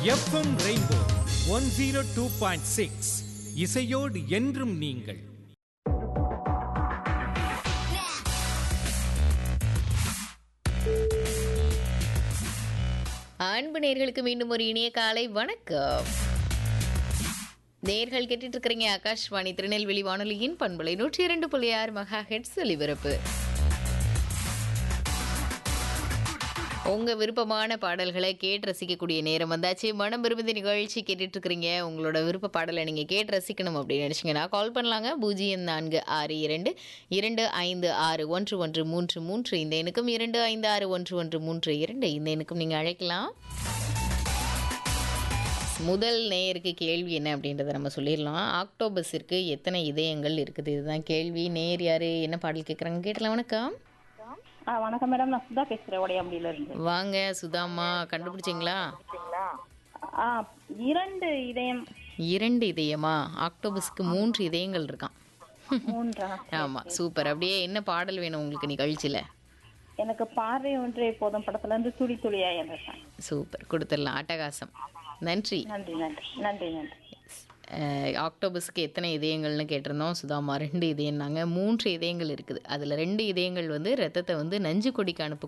FM rainbow one zero two point six இசையோடு என்றும் நீங்கள் அன்பு நேர்களுக்கு மீண்டும் ஒரு இனிய காலை வணக்கம் நேர்கள் கேட்டுட்டு இருக்கிறீங்க ஆகாஷ்வாணி திருநெல்வேலி வானொலியின் பண்பலை நூற்றி இரண்டு புள்ளி ஆறு மகா ஹெட்ஸ் ஒலிபரப்பு உங்க விருப்பமான பாடல்களை கேட்டு ரசிக்கக்கூடிய நேரம் வந்தாச்சு மனம் விரும்புதி நிகழ்ச்சி கேட்டுட்டு இருக்கிறீங்க உங்களோட விருப்ப பாடலை நீங்க கேட்டு ரசிக்கணும் அப்படின்னு நினைச்சீங்கன்னா கால் பண்ணலாங்க பூஜ்ஜியம் நான்கு ஆறு இரண்டு இரண்டு ஐந்து ஆறு ஒன்று ஒன்று மூன்று மூன்று இந்த எண்ணுக்கும் இரண்டு ஐந்து ஆறு ஒன்று ஒன்று மூன்று இரண்டு இந்த எண்ணுக்கும் நீங்க அழைக்கலாம் முதல் நேயருக்கு கேள்வி என்ன அப்படின்றத நம்ம சொல்லிடலாம் ஆக்டோபஸிற்கு எத்தனை இதயங்கள் இருக்குது இதுதான் கேள்வி நேர் யாரு என்ன பாடல் கேட்குறாங்க கேட்டலாம் வணக்கம் ஆ வணக்கம் மேடம் நான் சுதா பேசுறேன் உடையாம்படியில இருந்து வாங்க சுதாமா கண்டுபிடிச்சிங்களா ஆ இரண்டு இதயம் இரண்டு இதயமா ஆக்டோபஸ்க்கு மூன்று இதயங்கள் இருக்கான் மூன்றா ஆமா சூப்பர் அப்படியே என்ன பாடல் வேணும் உங்களுக்கு நிகழ்ச்சியில எனக்கு பார்வை ஒன்றே போதும் படத்துல இருந்து துளி துளியா என்ற song. சூப்பர் கொடுத்துடலாம் அட்டகாசம் நன்றி நன்றி நன்றி நன்றி நன்றி அஹ், ஆக்டோபஸ்க்கு எத்தனை இதயங்கள்னு கேட்டிருந்தோம் சுதாமா ரெண்டு இதயம்னாங்க மூன்று இதயங்கள் இருக்குது அதில் ரெண்டு இதயங்கள் வந்து ரத்தத்தை வந்து நஞ்சு கொடிக்கு அனுப்ப